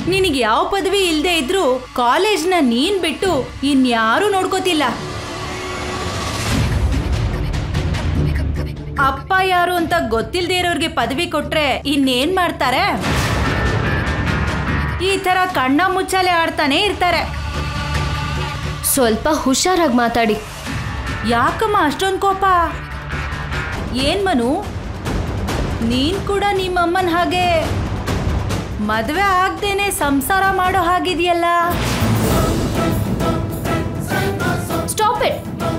ನಿನಗೆ ಯಾವ ಪದವಿ ಇಲ್ಲದೆ ಇದ್ರೂ ಕಾಲೇಜ್ನ ನೀನ್ ಬಿಟ್ಟು ಇನ್ಯಾರೂ ನೋಡ್ಕೋತಿಲ್ಲ ಅಪ್ಪ ಯಾರು ಅಂತ ಗೊತ್ತಿಲ್ದೇ ಇರೋರ್ಗೆ ಪದವಿ ಕೊಟ್ರೆ ಇನ್ನೇನ್ ಮಾಡ್ತಾರೆ ಈ ತರ ಕಣ್ಣ ಮುಚ್ಚಾಲೆ ಆಡ್ತಾನೆ ಇರ್ತಾರೆ ಸ್ವಲ್ಪ ಹುಷಾರಾಗಿ ಮಾತಾಡಿ ಯಾಕಮ್ಮ ಅಷ್ಟೊಂದು ಕೋಪ ಏನ್ ಮನು ನೀನ್ ಕೂಡ ನಿಮ್ಮಮ್ಮನ ಹಾಗೆ ಮದ್ವೆ ಆಗ್ದೇನೆ ಸಂಸಾರ ಮಾಡೋ ಹಾಗಿದೆಯಲ್ಲ ಸ್ಟಾಪ್ ಇಟ್